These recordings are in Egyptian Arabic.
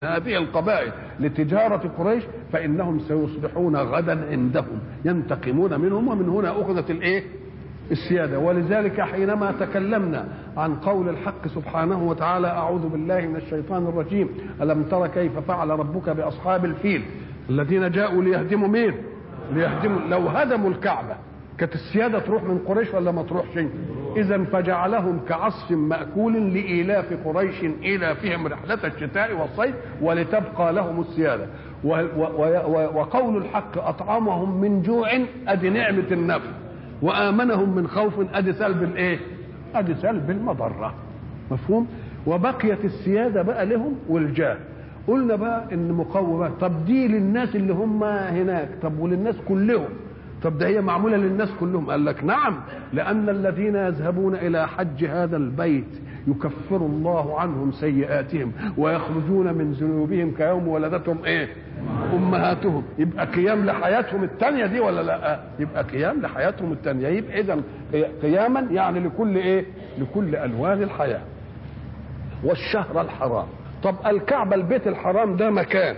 هذه القبائل لتجارة قريش فإنهم سيصبحون غدا عندهم ينتقمون منهم ومن هنا أخذت الإيه السيادة ولذلك حينما تكلمنا عن قول الحق سبحانه وتعالى أعوذ بالله من الشيطان الرجيم ألم تر كيف فعل ربك بأصحاب الفيل الذين جاءوا ليهدموا مين ليهدموا لو هدموا الكعبة كانت السيادة تروح من قريش ولا ما تروحش إذا فجعلهم كعصف مأكول لإيلاف قريش إيلافهم رحلة الشتاء والصيف ولتبقى لهم السيادة و و و وقول الحق أطعمهم من جوع أدي نعمة النفع وآمنهم من خوف أدي سلب الإيه؟ أدي سلب المضرة مفهوم؟ وبقيت السيادة بقى لهم والجاه قلنا بقى ان مقومات طب دي للناس اللي هم هناك طب وللناس كلهم طب ده هي معموله للناس كلهم قال لك نعم لان الذين يذهبون الى حج هذا البيت يكفر الله عنهم سيئاتهم ويخرجون من ذنوبهم كيوم ولدتهم ايه امهاتهم يبقى قيام لحياتهم الثانيه دي ولا لا يبقى قيام لحياتهم الثانيه يبقى اذا قياما يعني لكل ايه لكل الوان الحياه والشهر الحرام طب الكعبه البيت الحرام ده مكان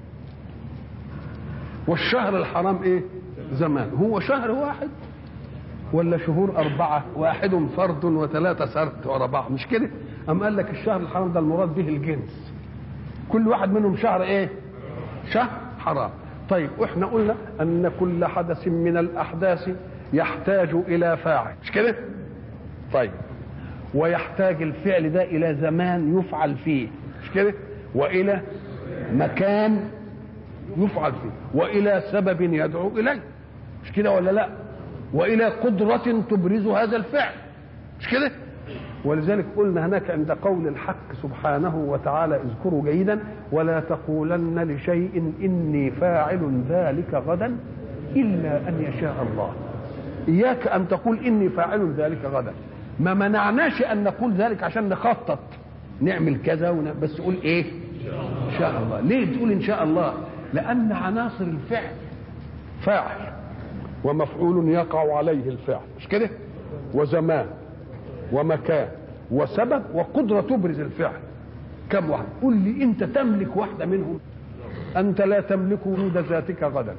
والشهر الحرام ايه زمان هو شهر واحد ولا شهور أربعة واحد فرد وثلاثة سرد ورا بعض مش كده أم قال لك الشهر الحرام ده المراد به الجنس كل واحد منهم شهر ايه شهر حرام طيب واحنا قلنا ان كل حدث من الاحداث يحتاج الى فاعل مش كده طيب ويحتاج الفعل ده الى زمان يفعل فيه مش كده والى مكان يفعل فيه والى سبب يدعو اليه مش كده ولا لا والى قدره تبرز هذا الفعل مش كده ولذلك قلنا هناك عند قول الحق سبحانه وتعالى اذكروا جيدا ولا تقولن لشيء اني فاعل ذلك غدا الا ان يشاء الله اياك ان تقول اني فاعل ذلك غدا ما منعناش ان نقول ذلك عشان نخطط نعمل كذا ون... بس قول ايه ان شاء الله ليه تقول ان شاء الله لان عناصر الفعل فاعل ومفعول يقع عليه الفعل مش كده وزمان ومكان وسبب وقدرة تبرز الفعل كم واحد قل لي انت تملك واحدة منهم انت لا تملك وجود ذاتك غدا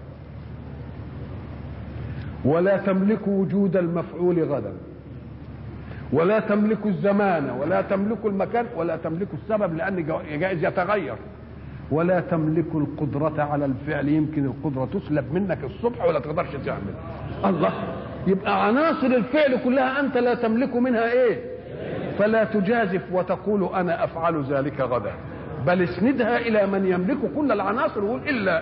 ولا تملك وجود المفعول غدا ولا تملك الزمان ولا تملك المكان ولا تملك السبب لان جائز يتغير ولا تملك القدرة على الفعل يمكن القدرة تسلب منك الصبح ولا تقدرش تعمل الله يبقى عناصر الفعل كلها أنت لا تملك منها إيه فلا تجازف وتقول أنا أفعل ذلك غدا بل اسندها إلى من يملك كل العناصر وقول إلا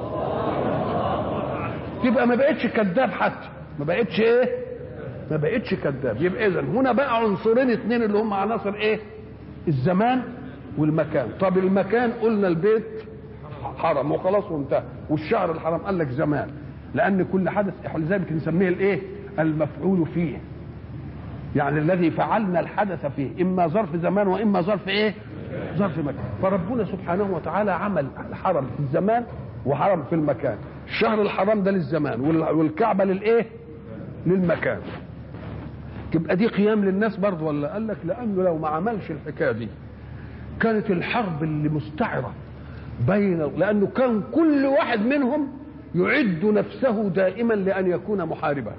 تبقى ما بقتش كذاب حتى ما بقتش إيه ما بقتش كذاب يبقى إذا هنا بقى عنصرين اثنين اللي هم عناصر إيه الزمان والمكان طب المكان قلنا البيت حرم وخلاص وانتهى والشهر الحرام قال لك زمان لان كل حدث لذلك نسميه الايه المفعول فيه يعني الذي فعلنا الحدث فيه اما ظرف زمان واما ظرف ايه ظرف مكان فربنا سبحانه وتعالى عمل الحرم في الزمان وحرم في المكان الشهر الحرام ده للزمان والكعبه للايه للمكان تبقى دي قيام للناس برضه ولا قال لك لانه لو ما عملش الحكايه دي كانت الحرب اللي مستعرة بين لأنه كان كل واحد منهم يعد نفسه دائما لأن يكون محاربا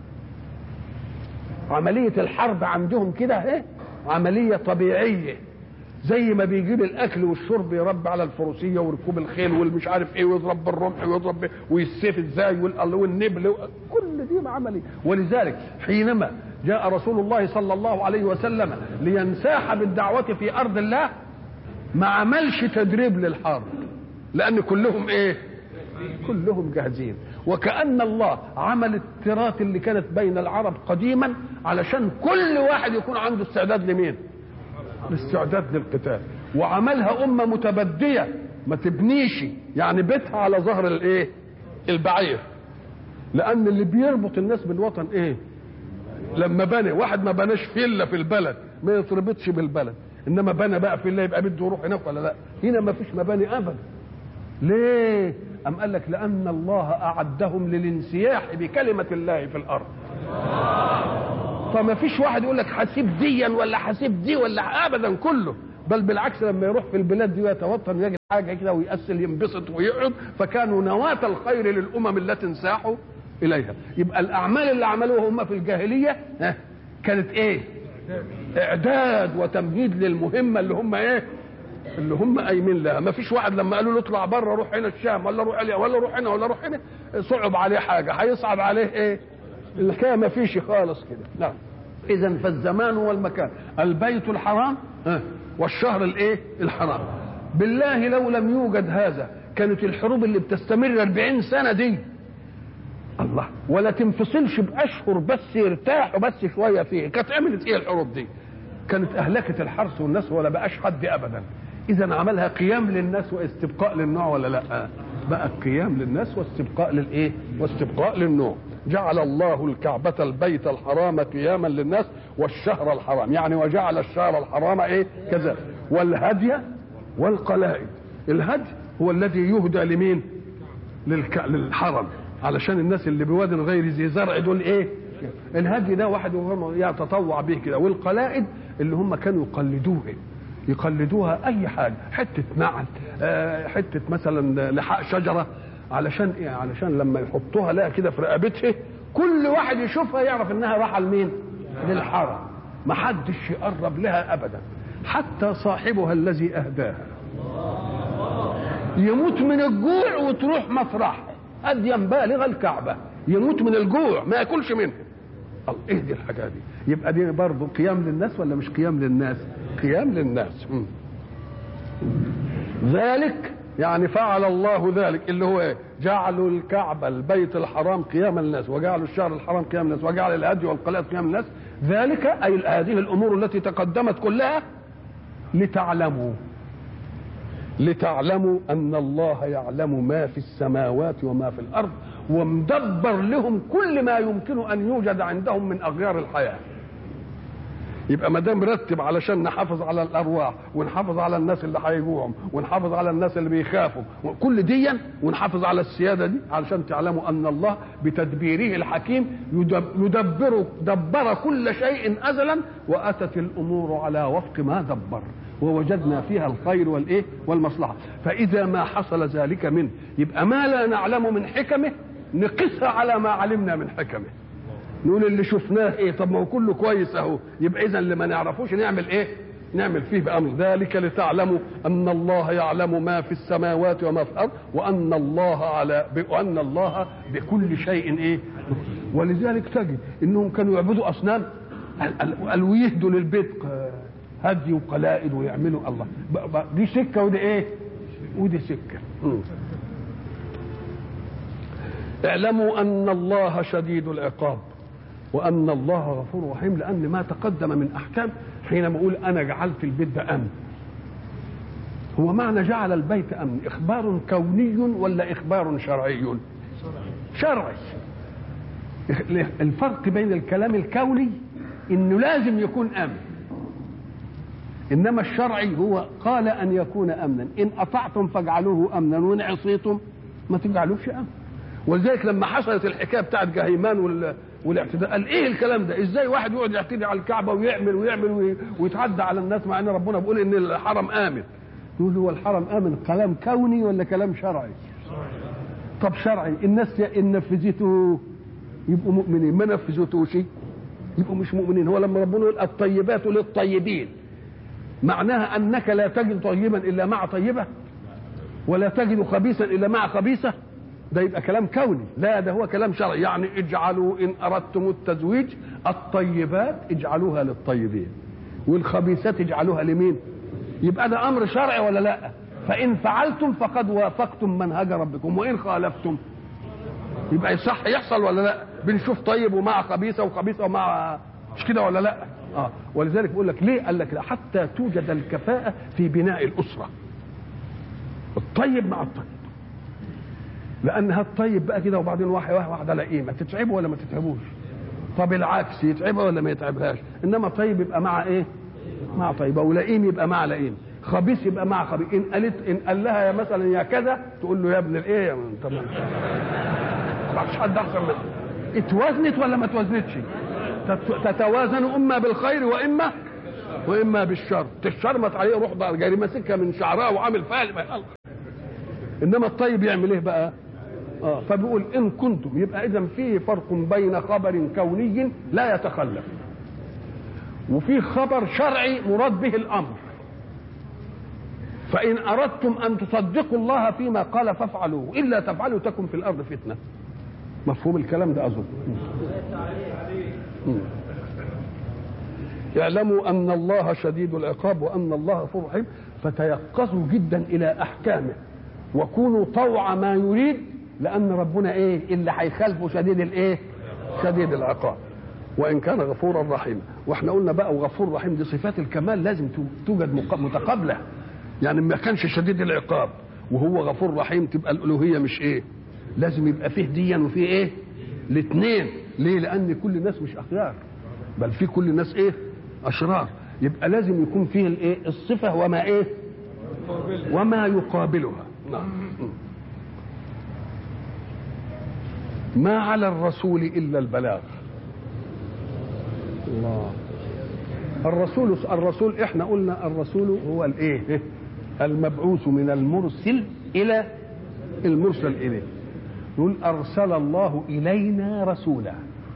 عملية الحرب عندهم كده ايه عملية طبيعية زي ما بيجيب الاكل والشرب يرب على الفروسيه وركوب الخيل والمش عارف ايه ويضرب بالرمح ويضرب والسيف ازاي والنبل كل دي عمليه ولذلك حينما جاء رسول الله صلى الله عليه وسلم لينساح بالدعوه في ارض الله ما عملش تدريب للحرب لان كلهم ايه كلهم جاهزين وكأن الله عمل التراث اللي كانت بين العرب قديما علشان كل واحد يكون عنده استعداد لمين الاستعداد للقتال وعملها أمة متبدية ما تبنيش يعني بيتها على ظهر الايه البعير لأن اللي بيربط الناس بالوطن ايه لما بنى واحد ما بناش فيلا في البلد ما يتربطش بالبلد انما بنى بقى فيلا يبقى بده يروح هناك ولا لا هنا ما فيش مباني ابدا ليه أم قال لك لأن الله أعدهم للانسياح بكلمة الله في الأرض فما فيش واحد يقول لك حسيب ديا ولا حسيب دي ولا أبدا كله بل بالعكس لما يروح في البلاد دي ويتوطن ويجد حاجه كده ويأسل ينبسط ويقعد فكانوا نواة الخير للامم التي انساحوا اليها يبقى الاعمال اللي عملوها هم في الجاهليه ها كانت ايه اعداد وتمهيد للمهمه اللي هم ايه اللي هم قايمين لها ما فيش واحد لما قالوا له اطلع بره روح هنا الشام ولا روح عليها ولا روح هنا ولا روح هنا صعب عليه حاجه هيصعب عليه ايه الحكايه ما فيش خالص كده نعم اذا فالزمان والمكان البيت الحرام ها والشهر الايه الحرام بالله لو لم يوجد هذا كانت الحروب اللي بتستمر 40 سنه دي الله ولا تنفصلش باشهر بس يرتاحوا بس شويه فيه كانت عملت ايه الحروب دي كانت اهلكت الحرث والناس ولا بقاش حد ابدا اذا عملها قيام للناس واستبقاء للنوع ولا لا بقى قيام للناس واستبقاء للايه واستبقاء للنوع جعل الله الكعبة البيت الحرام قياما للناس والشهر الحرام يعني وجعل الشهر الحرام ايه كذا والهدي والقلائد الهدي هو الذي يهدى لمين للك... للحرم علشان الناس اللي بواد غير ذي زرع دول ايه الهدي ده واحد يتطوع به كده والقلائد اللي هم كانوا يقلدوه يقلدوها اي حاجه حته نعل آه حته مثلا لحاء شجره علشان ايه علشان لما يحطوها لها كده في رقبتها كل واحد يشوفها يعرف انها راحه لمين للحرم ما حدش يقرب لها ابدا حتى صاحبها الذي اهداها يموت من الجوع وتروح مطرح اديا بالغ الكعبه يموت من الجوع ما ياكلش منها ايه دي الحاجه دي يبقى دي برضه قيام للناس ولا مش قيام للناس قيام للناس م. ذلك يعني فعل الله ذلك اللي هو ايه جعلوا الكعبه البيت الحرام قياما للناس وجعلوا الشهر الحرام قياما للناس وجعل الهدي والقلائد قياما للناس ذلك اي هذه الامور التي تقدمت كلها لتعلموا لتعلموا ان الله يعلم ما في السماوات وما في الارض ومدبر لهم كل ما يمكن ان يوجد عندهم من اغيار الحياه يبقى ما دام مرتب علشان نحافظ على الارواح ونحافظ على الناس اللي هيجوعهم ونحافظ على الناس اللي بيخافوا كل ديا ونحافظ على السياده دي علشان تعلموا ان الله بتدبيره الحكيم يدبر دبر كل شيء ازلا واتت الامور على وفق ما دبر ووجدنا فيها الخير والايه والمصلحه فاذا ما حصل ذلك منه يبقى ما لا نعلم من حكمه نقسها على ما علمنا من حكمه نقول اللي شفناه ايه طب ما هو كله كويس اهو يبقى اذا اللي ما نعرفوش نعمل ايه نعمل فيه بامر ذلك لتعلموا ان الله يعلم ما في السماوات وما في الارض وان الله على وان الله بكل شيء ايه ولذلك تجد انهم كانوا يعبدوا اصنام قالوا يهدوا للبيت هدي وقلائد ويعملوا الله دي سكه ودي ايه ودي سكه اعلموا ان الله شديد العقاب وان الله غفور رحيم لان ما تقدم من احكام حينما اقول انا جعلت البيت ده امن هو معنى جعل البيت امن اخبار كوني ولا اخبار شرعي شرعي الفرق بين الكلام الكوني انه لازم يكون امن انما الشرعي هو قال ان يكون امنا ان اطعتم فاجعلوه امنا وان عصيتم ما تجعلوش امن ولذلك لما حصلت الحكايه بتاعت جهيمان وال... والاعتداء قال ايه الكلام ده ازاي واحد يقعد يعتدي على الكعبه ويعمل ويعمل ويتعدى على الناس مع ان ربنا بيقول ان الحرم امن يقول هو الحرم امن كلام كوني ولا كلام شرعي طب شرعي الناس ان نفذته يبقوا مؤمنين ما نفذتوش يبقوا مش مؤمنين هو لما ربنا يقول الطيبات للطيبين معناها انك لا تجد طيبا الا مع طيبه ولا تجد خبيثا الا مع خبيثه ده يبقى كلام كوني لا ده هو كلام شرعي يعني اجعلوا ان اردتم التزويج الطيبات اجعلوها للطيبين والخبيثات اجعلوها لمين يبقى ده امر شرعي ولا لا فان فعلتم فقد وافقتم منهج ربكم وان خالفتم يبقى يصح يحصل ولا لا بنشوف طيب ومع خبيثه وخبيثه ومع مش كده ولا لا اه ولذلك بيقول لك ليه قال لك لا حتى توجد الكفاءه في بناء الاسره الطيب مع الطيب لانها الطيب بقى كده وبعدين واحد واحد واحد على قيمه تتعبه ولا ما تتعبوش طب العكس يتعبها ولا ما يتعبهاش انما طيب يبقى مع ايه مع طيبه ولئيم يبقى مع لئيم خبيث يبقى مع خبيث ان قالت ان قال لها يا مثلا يا كذا تقول له يا ابن الايه يا من طب ما فيش حد احسن منه اتوزنت ولا ما توزنتش تتوازن اما بالخير واما واما بالشر تشرمت عليه روح بقى جاي ماسكها من شعرها وعامل فيها انما الطيب يعمل ايه بقى اه فبيقول ان كنتم يبقى اذا في فرق بين خبر كوني لا يتخلف وفي خبر شرعي مراد به الامر فان اردتم ان تصدقوا الله فيما قال فافعلوا الا تفعلوا تكن في الارض فتنه مفهوم الكلام ده اظن اعلموا ان الله شديد العقاب وان الله غفور رحيم فتيقظوا جدا الى احكامه وكونوا طوع ما يريد لان ربنا ايه اللي هيخالفه شديد الايه شديد العقاب وان كان غفورا رحيما واحنا قلنا بقى وغفور رحيم دي صفات الكمال لازم توجد متقابله يعني ما كانش شديد العقاب وهو غفور رحيم تبقى الالوهيه مش ايه لازم يبقى فيه ديا وفيه ايه الاثنين ليه لان كل الناس مش اخيار بل في كل الناس ايه اشرار يبقى لازم يكون فيه الايه الصفه وما ايه وما يقابلها نعم ما على الرسول الا البلاغ الله الرسول الرسول احنا قلنا الرسول هو الايه المبعوث من المرسل الى المرسل اليه يقول ارسل الله الينا رسولا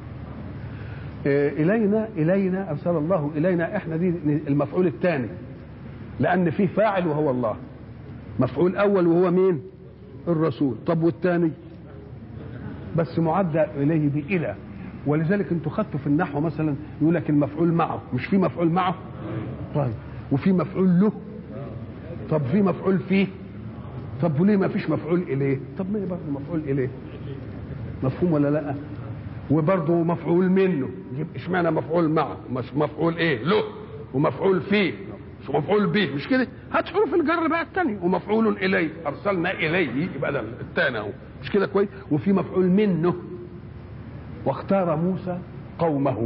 الينا الينا ارسل الله الينا احنا دي المفعول الثاني لان فيه فاعل وهو الله مفعول اول وهو مين الرسول طب والثاني بس معدى اليه بإلى ولذلك انتوا خدتوا في النحو مثلا يقول لك المفعول معه مش في مفعول معه طيب وفي مفعول له طب في مفعول فيه طب وليه ما فيش مفعول اليه طب ما برضه مفعول اليه مفهوم ولا لا وبرضه مفعول منه يبقى اشمعنى مفعول معه مش مفعول ايه له ومفعول فيه ومفعول به مش كده هات حروف الجر بقى الثاني ومفعول اليه ارسلنا اليه يبقى ده الثاني اهو مش كده كويس وفي مفعول منه واختار موسى قومه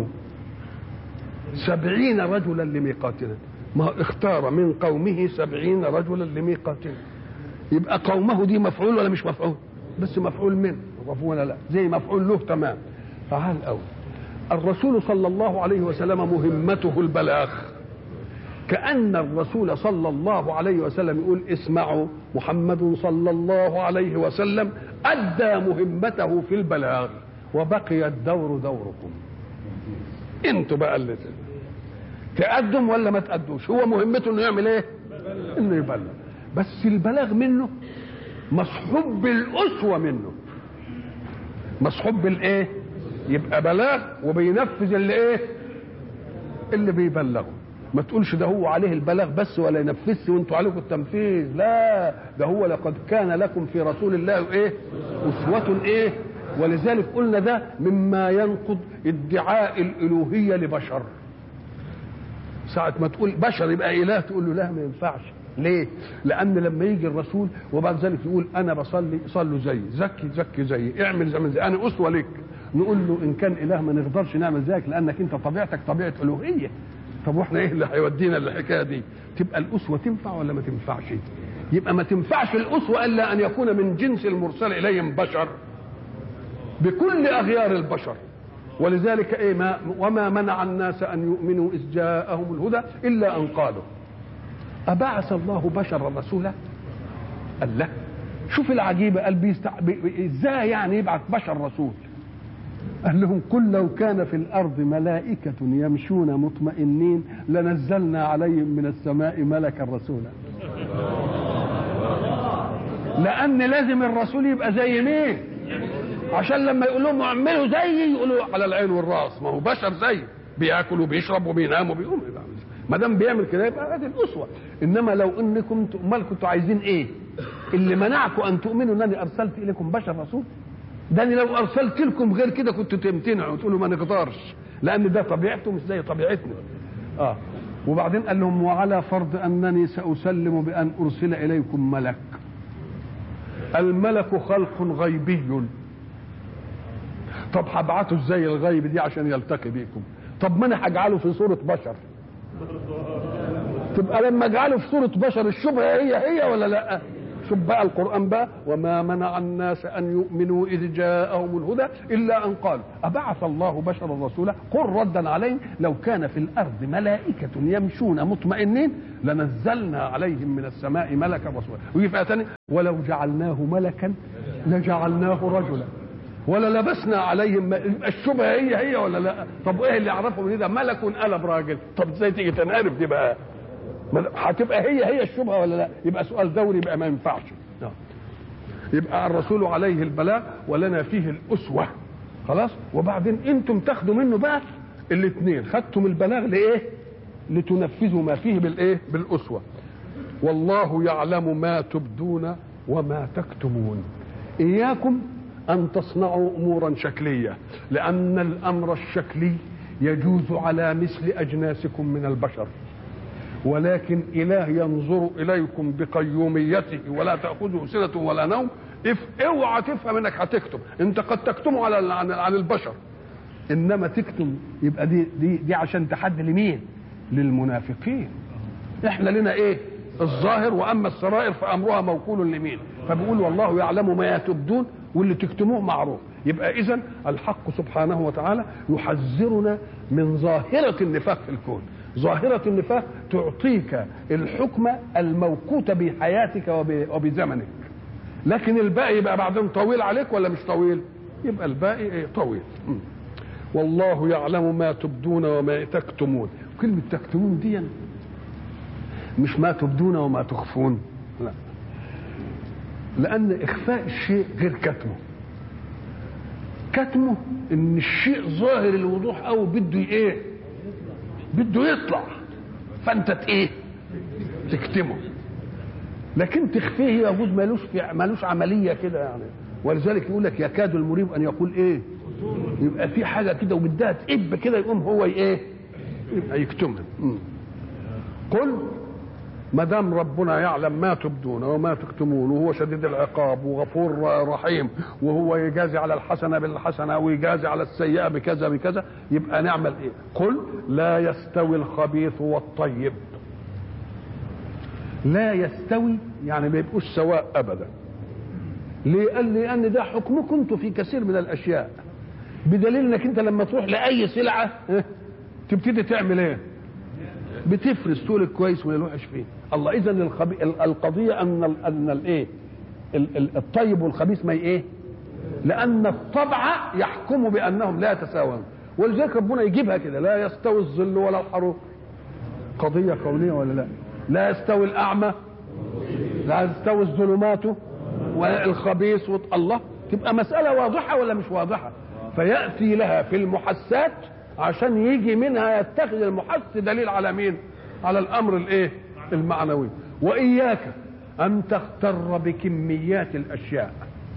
سبعين رجلا لميقاتنا ما اختار من قومه سبعين رجلا لميقاتنا يبقى قومه دي مفعول ولا مش مفعول بس مفعول منه ولا لا زي مفعول له تمام تعال أول الرسول صلى الله عليه وسلم مهمته البلاغ كأن الرسول صلى الله عليه وسلم يقول اسمعوا محمد صلى الله عليه وسلم أدى مهمته في البلاغ وبقي الدور دوركم انتوا بقى اللي تقدم ولا ما تقدوش هو مهمته انه يعمل ايه انه يبلغ بس البلاغ منه مصحوب بالاسوه منه مصحوب بالايه يبقى بلاغ وبينفذ اللي ايه اللي بيبلغه ما تقولش ده هو عليه البلاغ بس ولا ينفذش وانتوا عليكم التنفيذ لا ده هو لقد كان لكم في رسول الله ايه اسوه ايه ولذلك قلنا ده مما ينقض ادعاء الالوهيه لبشر ساعة ما تقول بشر يبقى إله تقول له لا ما ينفعش ليه؟ لأن لما يجي الرسول وبعد ذلك يقول أنا بصلي صلوا زيي، زكي زكي زيي، اعمل زي ما زي أنا أسوة لك. نقول له إن كان إله ما نقدرش نعمل زيك لأنك أنت طبيعتك طبيعة ألوهية. طب واحنا إيه اللي هيودينا للحكاية دي؟ تبقى الأسوة تنفع ولا ما تنفعش؟ يبقى ما تنفعش الأسوة إلا أن يكون من جنس المرسل إليهم بشر بكل أغيار البشر ولذلك ايه ما وما منع الناس ان يؤمنوا اذ جاءهم الهدى الا ان قالوا ابعث الله بشرا رسولا قال لا شوف العجيبه قال بيستع... بي... ازاي يعني يبعث بشر رسول قال لهم قل لو كان في الارض ملائكه يمشون مطمئنين لنزلنا عليهم من السماء ملكا رسولا لان لازم الرسول يبقى زي مين عشان لما يقول لهم اعملوا زيي يقولوا على العين والراس ما هو بشر زي بياكل وبيشرب وبينام وبيقوم ما دام بيعمل كده يبقى هذه الاسوه انما لو انكم امال كنتوا عايزين ايه؟ اللي منعكم ان تؤمنوا انني ارسلت اليكم بشر رسول ده أنا لو ارسلت لكم غير كده كنتوا تمتنعوا وتقولوا ما نقدرش لان ده طبيعته مش زي طبيعتنا اه وبعدين قال لهم وعلى فرض انني ساسلم بان ارسل اليكم ملك الملك خلق غيبي طب هبعته ازاي الغيب دي عشان يلتقي بيكم طب ما انا هجعله في صوره بشر تبقى لما اجعله في صوره بشر الشبهه هي هي ولا لا شوف بقى القران بقى وما منع الناس ان يؤمنوا اذ جاءهم الهدى الا ان قالوا ابعث الله بشرا رسولا قل ردا عليهم لو كان في الارض ملائكه يمشون مطمئنين لنزلنا عليهم من السماء ملكا رسولا ويجي في ثانيه ولو جعلناه ملكا لجعلناه رجلا ولا لبسنا عليهم الشبهه هي هي ولا لا طب ايه اللي يعرفه من ده ملك قلب راجل طب ازاي تيجي تنعرف دي بقى هتبقى هي هي الشبهه ولا لا يبقى سؤال دوري يبقى ما ينفعش يبقى الرسول عليه البلاغ ولنا فيه الاسوه خلاص وبعدين انتم تاخدوا منه بقى الاثنين خدتم البلاغ لايه لتنفذوا ما فيه بالايه بالاسوه والله يعلم ما تبدون وما تكتمون اياكم ان تصنعوا امورا شكليه لان الامر الشكلي يجوز على مثل اجناسكم من البشر ولكن اله ينظر اليكم بقيوميته ولا تاخذه سنه ولا نوم اف اوعى تفهم انك هتكتم انت قد تكتمه على عن, عن البشر انما تكتم يبقى دي دي دي عشان تحدي لمين للمنافقين احنا لنا ايه الظاهر واما السرائر فامرها موكول لمين فبيقول والله يعلم ما تبدون واللي تكتموه معروف يبقى اذا الحق سبحانه وتعالى يحذرنا من ظاهره النفاق في الكون ظاهرة النفاق تعطيك الحكم الموقوت بحياتك وبزمنك لكن الباقي يبقى بعدين طويل عليك ولا مش طويل يبقى الباقي ايه طويل والله يعلم ما تبدون وما تكتمون كلمة تكتمون دي مش ما تبدون وما تخفون لا لأن إخفاء الشيء غير كتمه كتمه إن الشيء ظاهر الوضوح أو بده إيه بده يطلع فأنت إيه تكتمه لكن تخفيه يجوز مالوش في مالوش عمليه كده يعني ولذلك يقول لك يكاد المريب ان يقول ايه يبقى في حاجه كده وبدها تقب كده يقوم هو ايه يبقى يكتمها قل ما دام ربنا يعلم ما تبدون وما تكتمون وهو شديد العقاب وغفور رحيم وهو يجازي على الحسنه بالحسنه ويجازي على السيئه بكذا بكذا يبقى نعمل ايه؟ قل لا يستوي الخبيث والطيب لا يستوي يعني ما يبقوش سواء ابدا ليه قال لي ان ده حكمكم انتوا في كثير من الاشياء بدليل انك انت لما تروح لاي سلعه تبتدي تعمل ايه بتفرز تقول الكويس ولا الوحش فيه الله اذا الخبي... القضيه ان ال... ان الايه الطيب والخبيث ما ايه لان الطبع يحكم بانهم لا يتساوون ولذلك ربنا يجيبها كده لا يستوي الظل ولا الحروف قضيه كونيه ولا لا لا يستوي الأعمى لا يستوي الظلمات والخبيث الله تبقى مسألة واضحة ولا مش واضحة فيأتي لها في المحسات عشان يجي منها يتخذ المحس دليل على مين على الأمر الايه المعنوي وإياك أن تغتر بكميات الأشياء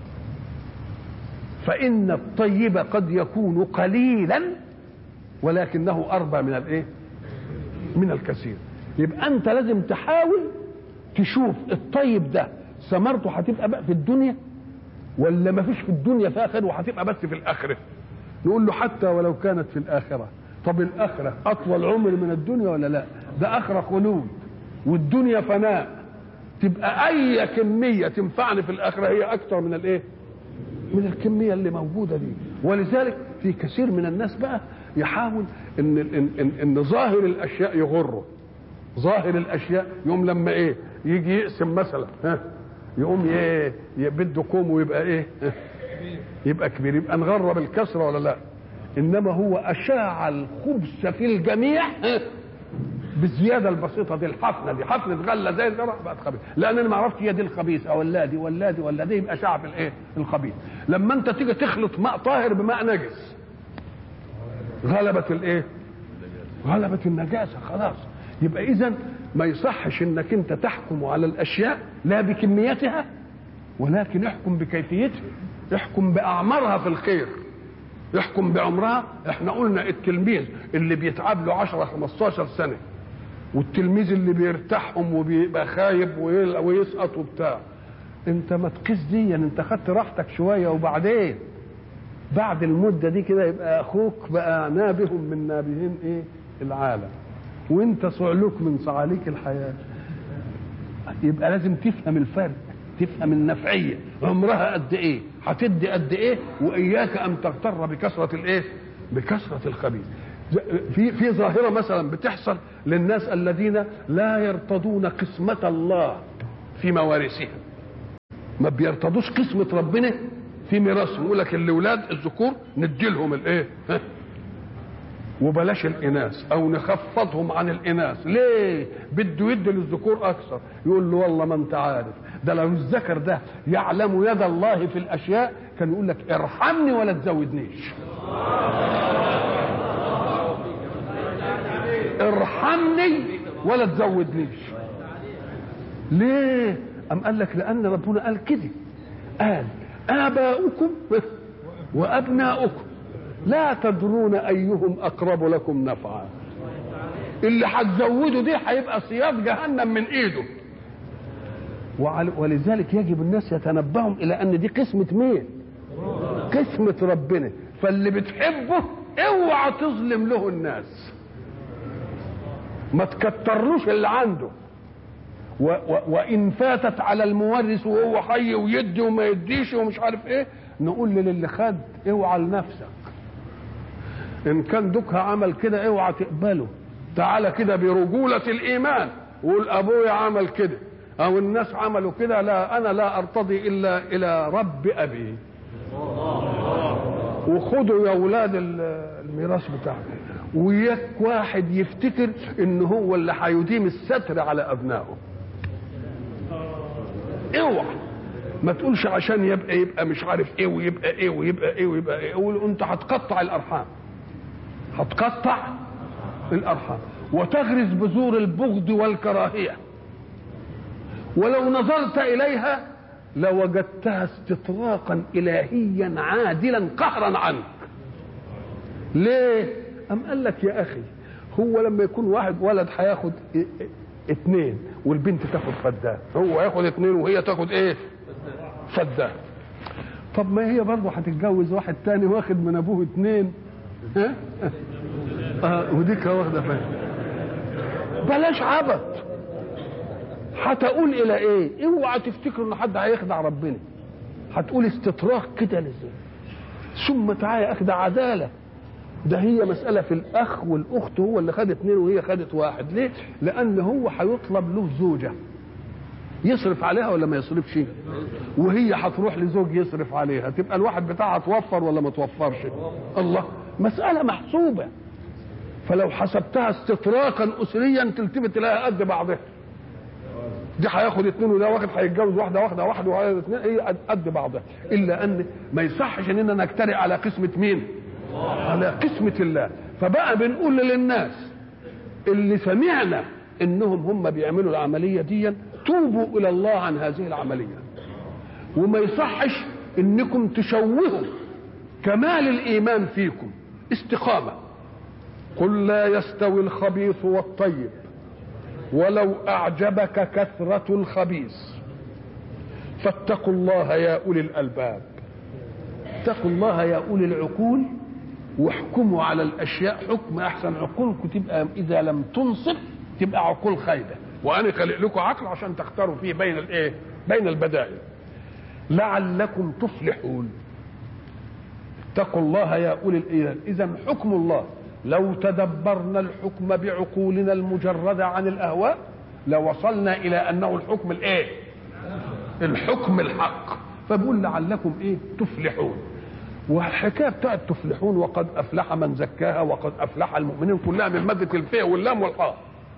فإن الطيب قد يكون قليلا ولكنه أربى من الإيه من الكثير يبقى انت لازم تحاول تشوف الطيب ده ثمرته هتبقى بقى في الدنيا ولا ما فيش في الدنيا فيها خير وهتبقى بس في الاخره نقول له حتى ولو كانت في الاخره طب الاخره اطول عمر من الدنيا ولا لا ده اخره خلود والدنيا فناء تبقى اي كميه تنفعني في الاخره هي اكثر من الايه من الكميه اللي موجوده دي ولذلك في كثير من الناس بقى يحاول ان ان ان, إن ظاهر الاشياء يغره ظاهر الاشياء يوم لما ايه يجي يقسم مثلا ها يقوم ايه بده كوم ويبقى ايه يبقى كبير يبقى نغرب الكسره ولا لا انما هو اشاع الخبث في الجميع بالزياده البسيطه دي الحفنه دي حفنه غله زي الزرع بقت خبيث لان انا ما عرفتش هي دي الخبيث او لا دي ولا دي ولا دي يبقى شاع في الايه الخبيث لما انت تيجي تخلط ماء طاهر بماء نجس غلبت الايه غلبت النجاسه خلاص يبقى اذا ما يصحش انك انت تحكم على الاشياء لا بكميتها ولكن احكم بكيفيتها احكم باعمارها في الخير يحكم بعمرها احنا قلنا التلميذ اللي بيتعب له 10 15 سنه والتلميذ اللي بيرتاحهم وبيبقى خايب ويسقط وبتاع انت ما تقيس دي انت خدت راحتك شويه وبعدين بعد المده دي كده يبقى اخوك بقى نابه من نابهين ايه العالم وانت صعلوك من صعاليك الحياه يبقى لازم تفهم الفرق تفهم النفعيه عمرها قد ايه هتدي قد ايه واياك ان تغتر بكثره الايه بكثره الخبيث في في ظاهره مثلا بتحصل للناس الذين لا يرتضون قسمه الله في موارثهم ما بيرتضوش قسمه ربنا في ميراثهم يقول لك الاولاد الذكور ندي لهم الايه ها؟ وبلاش الاناث او نخفضهم عن الاناث ليه بده يدي للذكور اكثر يقول له والله ما انت عارف ده لو الذكر ده يعلم يد الله في الاشياء كان يقول لك ارحمني ولا تزودنيش ارحمني ولا تزودنيش ليه ام قال لك لان ربنا قال كده قال اباؤكم وابناؤكم لا تدرون ايهم اقرب لكم نفعا اللي هتزوده دي هيبقى صياد جهنم من ايده ولذلك يجب الناس يتنبهوا الى ان دي قسمه مين قسمه ربنا فاللي بتحبه اوعى تظلم له الناس ما تكترلوش اللي عنده و و وان فاتت على المورث وهو حي ويدي وما يديش ومش عارف ايه نقول للي خد اوعى لنفسك ان كان دوكها عمل كده اوعى تقبله تعالى كده برجولة الايمان وقول ابويا عمل كده او الناس عملوا كده لا انا لا ارتضي الا الى رب ابي وخدوا يا اولاد الميراث بتاعكم وياك واحد يفتكر ان هو اللي هيديم الستر على ابنائه اوعى ما تقولش عشان يبقى يبقى مش عارف ايه ويبقى ايه ويبقى ايه ويبقى ايه قول انت هتقطع الارحام هتقطع الارحام وتغرس بذور البغض والكراهيه ولو نظرت اليها لوجدتها استطراقا الهيا عادلا قهرا عنك ليه ام قال لك يا اخي هو لما يكون واحد ولد هياخد اثنين والبنت تاخد فدان هو ياخد اثنين وهي تاخد ايه فدان طب ما هي برضه هتتجوز واحد تاني واخد من ابوه اثنين ها آه وديك واخده فين بلاش عبط هتقول الى ايه اوعى تفتكر ان حد هيخدع ربنا هتقول استطراق كده لازم ثم تعالى يا اخي ده عداله ده هي مسألة في الأخ والأخت هو اللي خد اثنين وهي خدت واحد ليه؟ لأن هو هيطلب له زوجة يصرف عليها ولا ما يصرفش وهي هتروح لزوج يصرف عليها تبقى الواحد بتاعها توفر ولا ما توفرش الله مسألة محسوبة فلو حسبتها استطراقا أسريا تلتفت لها قد بعضها دي هياخد اثنين وده واحد هيتجوز واحده واحده واحده وهي اثنين هي قد بعضها الا ان ما يصحش اننا نجترئ على قسمه مين؟ على قسمه الله فبقى بنقول للناس اللي سمعنا انهم هم بيعملوا العمليه دي توبوا الى الله عن هذه العمليه وما يصحش انكم تشوهوا كمال الايمان فيكم استقامه قل لا يستوي الخبيث والطيب ولو اعجبك كثره الخبيث فاتقوا الله يا اولي الالباب اتقوا الله يا اولي العقول واحكموا على الاشياء حكم احسن عقولكم تبقى اذا لم تنصف تبقى عقول خايبه وانا خلق لكم عقل عشان تختاروا فيه بين الايه بين البدائل لعلكم تفلحون اتقوا الله يا اولي الايمان اذا حكم الله لو تدبرنا الحكم بعقولنا المجرده عن الاهواء لوصلنا الى انه الحكم الايه الحكم الحق فبقول لعلكم ايه تفلحون والحكايه بتاعت تفلحون وقد افلح من زكاها وقد افلح المؤمنين كلها من ماده الفاء واللام والحاء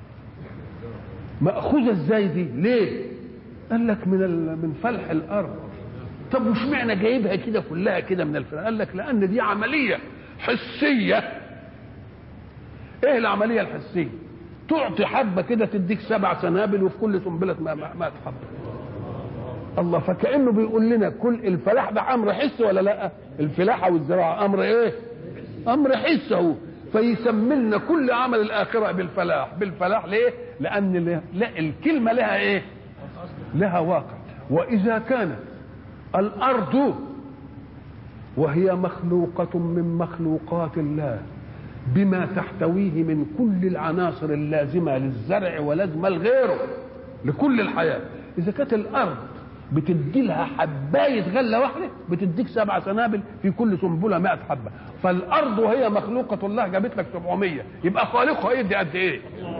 ماخوذه ازاي دي ليه قال لك من من فلح الارض طب وش معنى جايبها كده كلها كده من الفلح قال لك لان دي عمليه حسيه ايه العمليه الحسيه تعطي حبه كده تديك سبع سنابل وفي كل سنبله ما ما حبه الله فكانه بيقول لنا كل الفلاح ده امر حس ولا لا الفلاحه والزراعه امر ايه امر حس اهو فيسمي لنا كل عمل الاخره بالفلاح بالفلاح ليه لان لا الكلمه لها ايه لها واقع واذا كانت الارض وهي مخلوقه من مخلوقات الله بما تحتويه من كل العناصر اللازمه للزرع ولازمه لغيره لكل الحياه اذا كانت الارض بتدي لها حبايه غله واحده بتديك سبع سنابل في كل سنبله 100 حبه فالارض وهي مخلوقه الله جابت لك 700 يبقى خالقها يدي قد ايه؟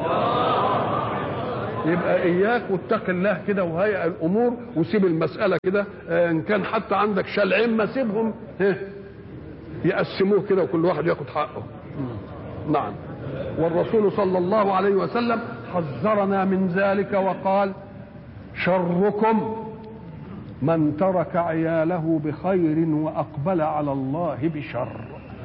يبقى اياك واتق الله كده وهيئ الامور وسيب المساله كده آه، ان كان حتى عندك شلعمه سيبهم ها، يقسموه كده وكل واحد ياخد حقه نعم والرسول صلى الله عليه وسلم حذرنا من ذلك وقال شركم من ترك عياله بخير واقبل على الله بشر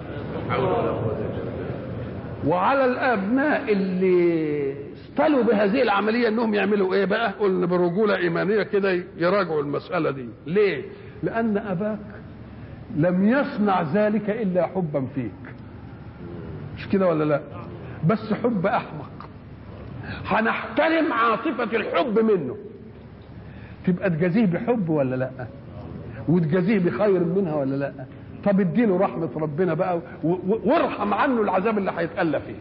وعلى الابناء اللي استلوا بهذه العمليه انهم يعملوا ايه بقى قلنا برجوله ايمانيه كده يراجعوا المساله دي ليه لان اباك لم يصنع ذلك الا حبا فيك مش كده ولا لا بس حب احمق هنحترم عاطفه الحب منه تبقى تجازيه بحب ولا لا وتجازيه بخير منها ولا لا طب اديله رحمه ربنا بقى و- و- وارحم عنه العذاب اللي هيتألى فيه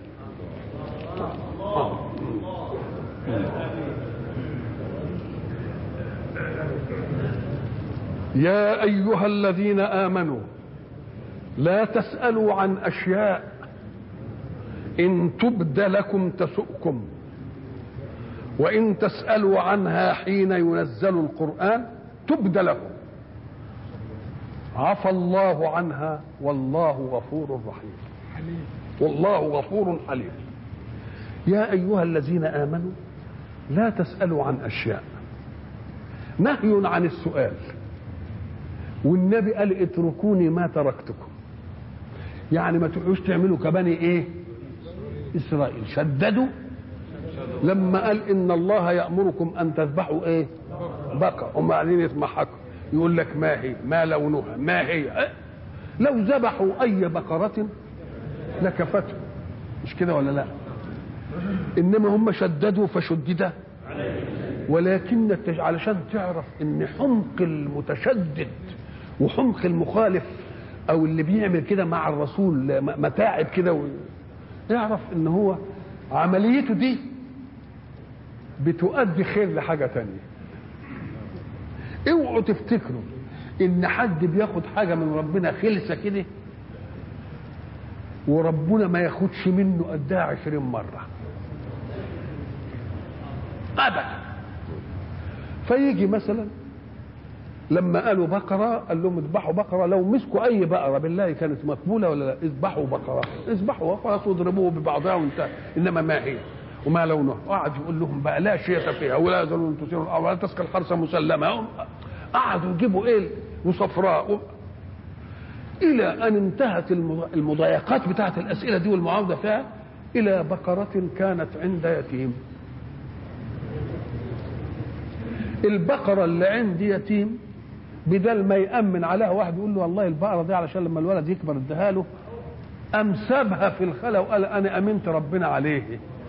يا ايها الذين امنوا لا تسالوا عن اشياء ان تبد لكم تسؤكم وان تسالوا عنها حين ينزل القران تبد لكم عفى الله عنها والله غفور رحيم والله غفور حليم يا ايها الذين امنوا لا تسالوا عن اشياء نهي عن السؤال والنبي قال اتركوني ما تركتكم يعني ما تروحوش تعملوا كبني ايه اسرائيل شددوا لما قال ان الله يامركم ان تذبحوا ايه بقر هم قاعدين يتمحكوا يقول لك ما هي ما لونها ما هي إيه؟ لو ذبحوا اي بقره لكفتهم مش كده ولا لا انما هم شددوا فشدد ولكن التج... علشان تعرف ان حمق المتشدد وحمق المخالف او اللي بيعمل كده مع الرسول م- متاعب كده و... يعرف ان هو عمليته دي بتؤدي خير لحاجه تانية اوعوا تفتكروا ان حد بياخد حاجه من ربنا خلسه كده وربنا ما ياخدش منه قدها عشرين مره ابدا فيجي مثلا لما قالوا بقرة قال لهم اذبحوا بقرة لو مسكوا أي بقرة بالله كانت مقبولة ولا لا اذبحوا بقرة اذبحوا خلاص واضربوه ببعضها وانتهى إنما ما هي وما لونه قعد يقول لهم بقى لا شيء فيها ولا يزالون تثير الأرض ولا تسقى الحرث مسلمة قعدوا يجيبوا إيه وصفراء و... إلى أن انتهت المض- المضايقات بتاعت الأسئلة دي والمعاوضة فيها إلى بقرة كانت عند يتيم البقرة اللي عند يتيم بدل ما يأمن عليها واحد يقول له والله البقرة دي علشان لما الولد يكبر اديها له أم سابها في الخلا وقال أنا أمنت ربنا عليه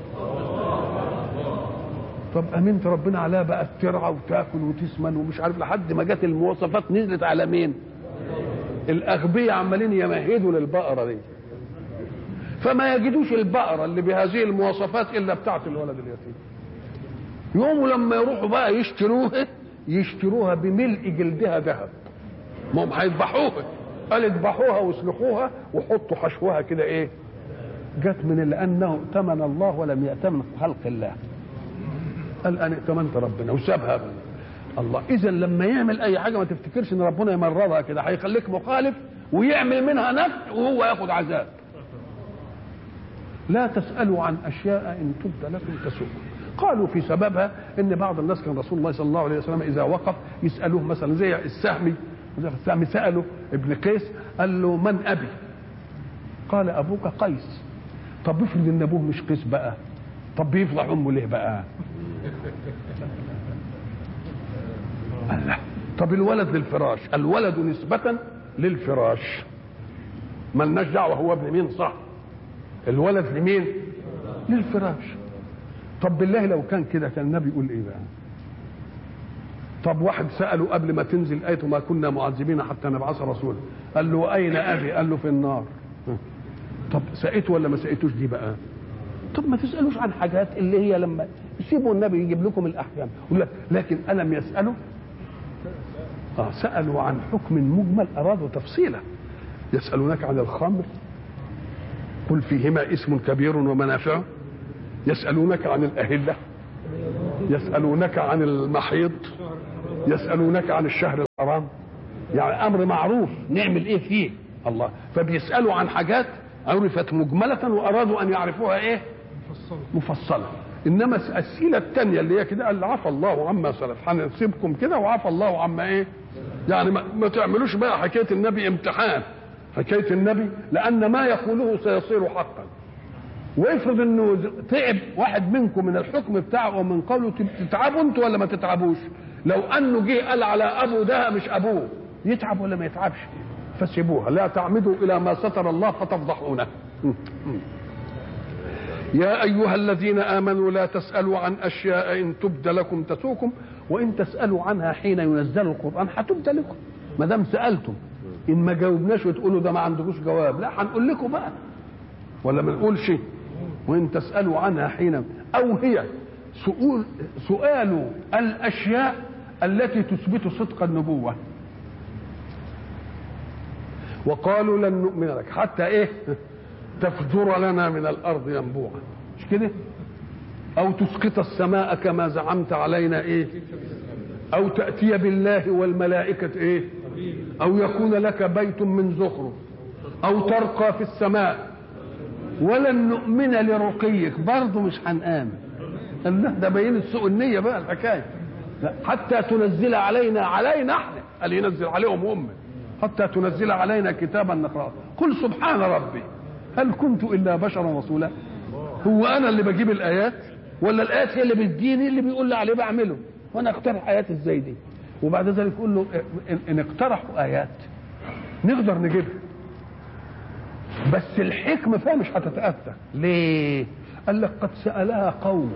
طب أمنت ربنا عليها بقى ترعى وتاكل وتسمن ومش عارف لحد ما جت المواصفات نزلت على مين؟ الأغبياء عمالين يمهدوا للبقرة دي فما يجدوش البقرة اللي بهذه المواصفات إلا بتاعت الولد اليتيم يوموا لما يروحوا بقى يشتروها يشتروها بملء جلدها ذهب ما هم هيذبحوها قال اذبحوها واسلخوها وحطوا حشوها كده ايه جت من لانه ائتمن الله ولم يأتمن خلق الله قال انا ائتمنت ربنا وسابها الله اذا لما يعمل اي حاجه ما تفتكرش ان ربنا يمررها كده هيخليك مخالف ويعمل منها نفع وهو ياخد عذاب لا تسألوا عن أشياء إن تبد لكم تسؤكم قالوا في سببها ان بعض الناس كان رسول الله صلى الله عليه وسلم اذا وقف يسالوه مثلا زي السهمي السهمي ساله ابن قيس قال له من ابي؟ قال ابوك قيس طب افرض ان ابوه مش قيس بقى طب بيفضح امه ليه بقى؟ قال لا طب الولد للفراش الولد نسبة للفراش ملناش دعوة هو ابن مين صح الولد لمين للفراش طب بالله لو كان كده كان النبي يقول ايه بقى طب واحد سأله قبل ما تنزل آية ما كنا معذبين حتى نبعث رسولا قال له أين أبي قال له في النار طب سألته ولا ما سألتوش دي بقى طب ما تسألوش عن حاجات اللي هي لما سيبوا النبي يجيب لكم الأحكام يقول لك لكن ألم يسألوا آه سألوا عن حكم مجمل أرادوا تفصيلا يسألونك عن الخمر قل فيهما اسم كبير ومنافع يسألونك عن الأهلة يسألونك عن المحيض يسألونك عن الشهر الحرام يعني أمر معروف نعمل إيه فيه الله فبيسألوا عن حاجات عرفت مجملة وأرادوا أن يعرفوها إيه مفصلة إنما الأسئلة الثانية اللي هي كده قال عفى الله عما سلف هنسيبكم كده وعفى الله عما إيه يعني ما, ما تعملوش بقى حكاية النبي امتحان حكاية النبي لأن ما يقوله سيصير حقا وافرض انه تعب واحد منكم من الحكم بتاعه ومن قوله تتعبوا انتوا ولا ما تتعبوش لو انه جه قال على ابو ده مش ابوه يتعب ولا ما يتعبش فسيبوها لا تعمدوا الى ما ستر الله فتفضحونه يا ايها الذين امنوا لا تسالوا عن اشياء ان تبد لكم تسوكم وان تسالوا عنها حين ينزل القران هتبد لكم ما دام سالتم ان ما جاوبناش وتقولوا ده ما عندكوش جواب لا هنقول لكم بقى ولا ما نقولش وان تسالوا عنها حين او هي سؤال سؤال الاشياء التي تثبت صدق النبوه وقالوا لن نؤمن لك حتى ايه تفجر لنا من الارض ينبوعا مش كده او تسقط السماء كما زعمت علينا ايه او تاتي بالله والملائكه ايه او يكون لك بيت من زخرف او ترقى في السماء ولن نؤمن لرقيك برضه مش هنآمن الله ده بين سوء النية بقى الحكاية حتى تنزل علينا علينا احنا قال ينزل عليهم هم حتى تنزل علينا كتابا نقرأه قل سبحان ربي هل كنت إلا بشرا رسولا هو أنا اللي بجيب الآيات ولا الآيات هي اللي بتديني اللي بيقول لي عليه بعمله وأنا أقترح آيات إزاي دي وبعد ذلك يقول له إن اقترحوا آيات نقدر نجيبها بس الحكمة فيها مش هتتأتى ليه قال لك قد سألها قوم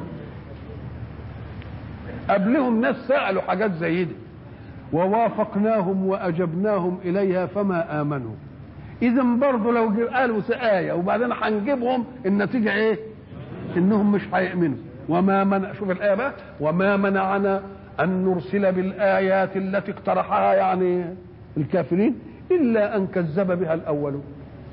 قبلهم ناس سألوا حاجات زي دي ووافقناهم وأجبناهم إليها فما آمنوا إذا برضه لو قالوا آية وبعدين هنجيبهم النتيجة إيه؟ إنهم مش هيؤمنوا وما منع شوف الآية بقى وما منعنا أن نرسل بالآيات التي اقترحها يعني الكافرين إلا أن كذب بها الأولون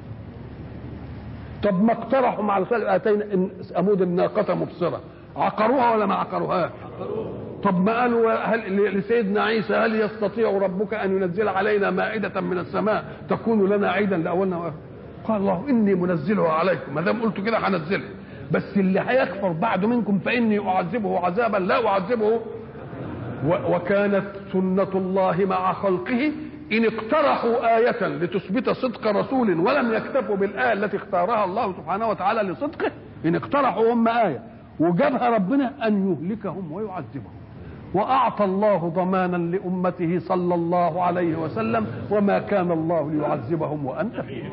طب ما اقترحوا مع رسول اتينا امود الناقه مبصره عقروها ولا ما عقروهاش طب ما قالوا هل لسيدنا عيسى هل يستطيع ربك ان ينزل علينا مائده من السماء تكون لنا عيدا لاولنا قال الله اني منزلها عليكم ما دام قلت كده هنزلها بس اللي هيكفر بعد منكم فاني اعذبه عذابا لا اعذبه وكانت سنه الله مع خلقه إن اقترحوا آية لتثبت صدق رسول ولم يكتفوا بالآية التي اختارها الله سبحانه وتعالى لصدقه إن اقترحوا هم آية وجابها ربنا أن يهلكهم ويعذبهم وأعطى الله ضمانا لأمته صلى الله عليه وسلم وما كان الله ليعذبهم وأنت فيهم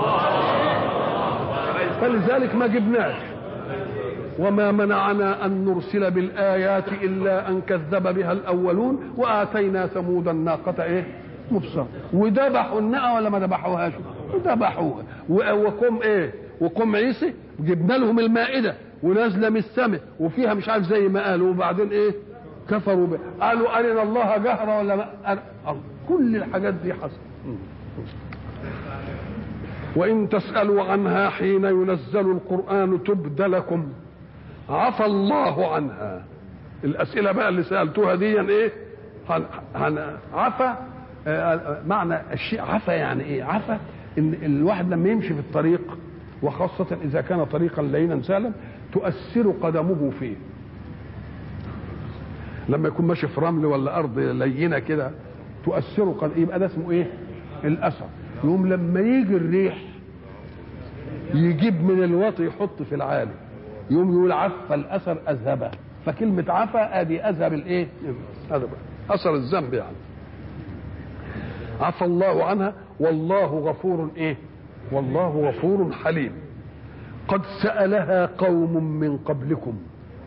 فلذلك ما جبناش وما منعنا أن نرسل بالآيات إلا أن كذب بها الأولون وآتينا ثمود الناقة إيه مبصر وذبحوا الناقه ولا ما ذبحوهاش ذبحوها وقوم ايه وقوم عيسى جبنا لهم المائده ونازله من السماء وفيها مش عارف زي ما قالوا وبعدين ايه كفروا به قالوا ارنا الله جهرا ولا ما كل الحاجات دي حصل وان تسالوا عنها حين ينزل القران تبد لكم عفى الله عنها الاسئله بقى اللي سالتوها دي ايه هن عفى معنى الشيء عفا يعني ايه عفا ان الواحد لما يمشي في الطريق وخاصة إذا كان طريقا لينا سهلا تؤثر قدمه فيه لما يكون ماشي في رمل ولا أرض لينة كده تؤثر قد يبقى ده اسمه إيه؟ الأثر يقوم لما يجي الريح يجيب من الوطي يحط في العالي يقوم يقول عفى الأثر أذهبه فكلمة عفى أدي أذهب الإيه؟ أذهب أثر الذنب يعني عفى الله عنها والله غفور ايه والله غفور حليم قد سألها قوم من قبلكم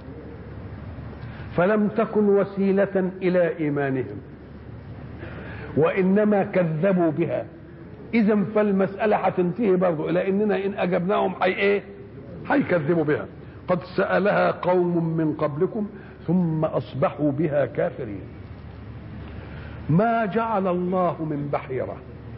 فلم تكن وسيلة إلى إيمانهم وإنما كذبوا بها إذا فالمسألة هتنتهي برضو إلى إننا إن أجبناهم حي إيه؟ هيكذبوا بها قد سألها قوم من قبلكم ثم أصبحوا بها كافرين ما جعل الله من بحيرة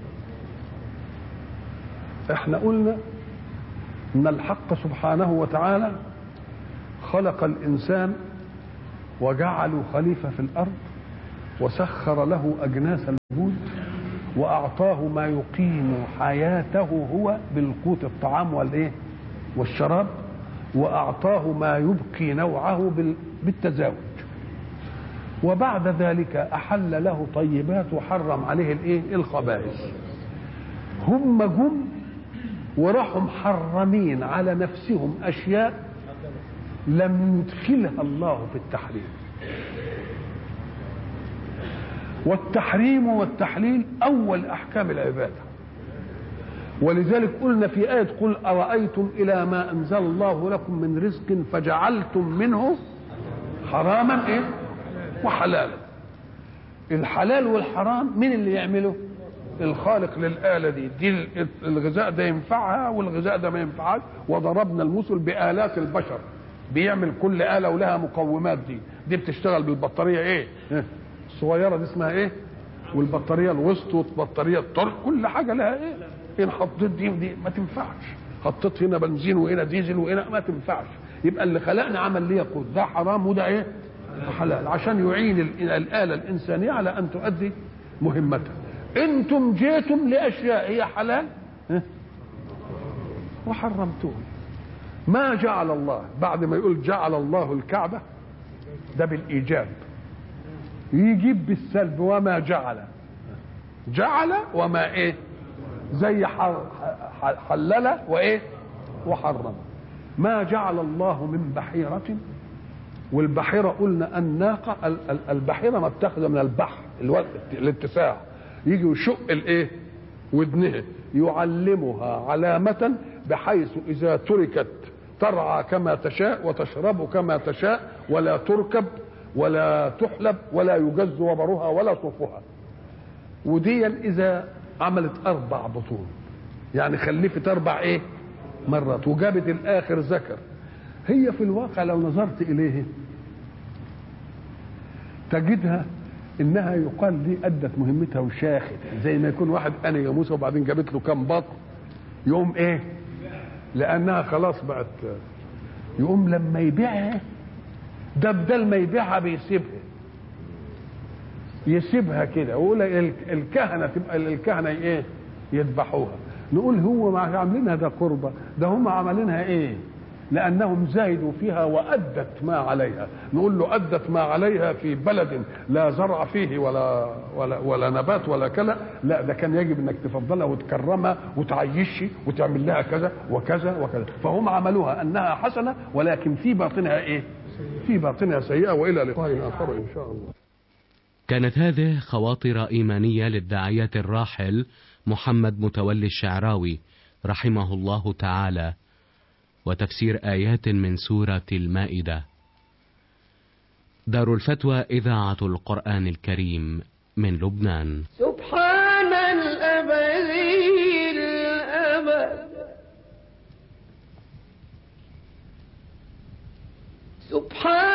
احنا قلنا ان الحق سبحانه وتعالى خلق الانسان وجعله خليفه في الارض وسخر له اجناس الوجود واعطاه ما يقيم حياته هو بالقوت الطعام والايه والشراب واعطاه ما يبقي نوعه بالتزاوج وبعد ذلك احل له طيبات وحرم عليه الايه الخبائث هم جم وراحوا محرمين على نفسهم اشياء لم يدخلها الله في التحريم والتحريم والتحليل اول احكام العباده ولذلك قلنا في آية قل أرأيتم إلى ما أنزل الله لكم من رزق فجعلتم منه حراما إيه؟ وحلالا الحلال والحرام مين اللي يعمله؟ الخالق للآلة دي دي الغذاء ده ينفعها والغذاء ده ما ينفعهاش وضربنا المثل بآلات البشر بيعمل كل آلة ولها مقومات دي دي بتشتغل بالبطارية ايه الصغيرة دي اسمها ايه والبطارية الوسط والبطارية الطرق كل حاجة لها ايه ان حطيت دي ودي ما تنفعش حطيت هنا بنزين وهنا ديزل وهنا ما تنفعش يبقى اللي خلقنا عمل ليه يقود ده حرام وده ايه حلال عشان يعين الآلة الإنسانية على أن تؤدي مهمتها انتم جيتم لاشياء هي حلال وحرمتوه ما جعل الله بعد ما يقول جعل الله الكعبه ده بالايجاب يجيب بالسلب وما جعل جعل وما ايه زي حلل وايه وحرم ما جعل الله من بحيرة والبحيرة قلنا الناقة البحيرة متخذة من البحر الاتساع يجي يشق الايه ودنها يعلمها علامة بحيث إذا تركت ترعى كما تشاء وتشرب كما تشاء ولا تركب ولا تحلب ولا يجز وبرها ولا صوفها وديا إذا عملت أربع بطون يعني خلفت أربع إيه مرات وجابت الآخر ذكر هي في الواقع لو نظرت إليه تجدها انها يقال دي ادت مهمتها وشاخت زي ما يكون واحد انا يا موسى وبعدين جابت له كام بطن يقوم ايه لانها خلاص بقت يقوم لما يبيعها ده بدل ما يبيعها بيسيبها يسيبها كده ويقول الكهنه تبقى الكهنه ايه يذبحوها نقول هو عاملينها ده قربه ده هم عاملينها ايه لانهم زايدوا فيها وادت ما عليها نقول له ادت ما عليها في بلد لا زرع فيه ولا ولا ولا نبات ولا كلا لا ده كان يجب انك تفضلها وتكرمها وتعيشها وتعمل لها كذا وكذا وكذا فهم عملوها انها حسنه ولكن في باطنها ايه في باطنها سيئه والى لقاء اخر ان شاء الله كانت هذه خواطر ايمانيه للداعيه الراحل محمد متولي الشعراوي رحمه الله تعالى وتفسير آيات من سورة المائدة. دار الفتوى إذاعة القرآن الكريم من لبنان. سبحان الأبدي الأبد سبحان